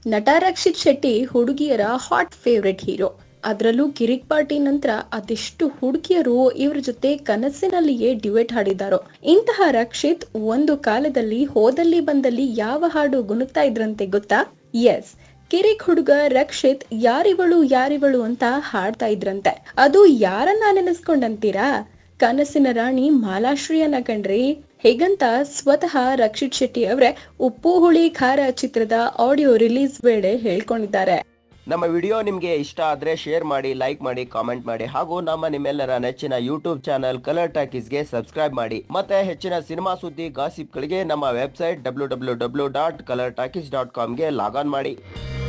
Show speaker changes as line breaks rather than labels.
ನಟ ರಕ್ಷಿತ್ ಶೆಟ್ಟಿ ಹುಡುಗಿಯರ hot favourite hero ಅದರಲ್ಲೂ ಕಿರಿಕ್ ಪಾರ್ಟಿ ನಂತರ ಅದೆಷ್ಟು ಹುಡುಗಿಯರು ಇವ್ರ ಜೊತೆ ಕನಸಿನಲ್ಲಿಯೇ ಡ್ಯುಯೆಟ್ ಹಾಡಿದಾರೋ ಇಂತಹ ರಕ್ಷಿತ್ ಒಂದು ಕಾಲದಲ್ಲಿ ಹೋದಲ್ಲಿ ಬಂದಲ್ಲಿ ಯಾವ ಹಾಡು ಗುನುಗ್ತಾ ಇದ್ರಂತೆ ಗೊತ್ತಾ ಎಸ್ ಕಿರಿಕ್ ಹುಡುಗ ರಕ್ಷಿತ್ ಯಾರಿವಳು ಯಾರಿವಳು ಅಂತ ಹಾಡ್ತಾ ಇದ್ರಂತೆ ಅದು ಯಾರನ್ನ ನೆನೆಸ್ಕೊಂಡಂತೀರಾ ಕನಸಿನ ರಾಣಿ ಮಾಲಾಶ್ರೀಯನ್ನ ಕಂಡ್ರಿ ಹೇಗಂತ ಸ್ವತಃ ರಕ್ಷಿತ್ ಶೆಟ್ಟಿ ಅವರೇ ಉಪ್ಪು ಹುಳಿ ಖಾರ ಚಿತ್ರದ ಆಡಿಯೋ ರಿಲೀಸ್ ವೇಳೆ ಹೇಳ್ಕೊಂಡಿದ್ದಾರೆ
ನಮ್ಮ ವಿಡಿಯೋ ನಿಮಗೆ ಇಷ್ಟ ಆದರೆ ಶೇರ್ ಮಾಡಿ ಲೈಕ್ ಮಾಡಿ ಕಾಮೆಂಟ್ ಮಾಡಿ ಹಾಗೂ ನಮ್ಮ ನಿಮ್ಮೆಲ್ಲರ ನೆಚ್ಚಿನ ಯೂಟ್ಯೂಬ್ ಚಾನಲ್ ಕಲರ್ ಟಾಕೀಸ್ಗೆ ಸಬ್ಸ್ಕ್ರೈಬ್ ಮಾಡಿ ಮತ್ತೆ ಹೆಚ್ಚಿನ ಸಿನಿಮಾ ಸುದ್ದಿ ಗಾಸಿಪ್ಗಳಿಗೆ ನಮ್ಮ website W W W dot colour talkies dot ಕಾಮ್ಗೆ ಲಾಗ್ ಆನ್ ಮಾಡಿ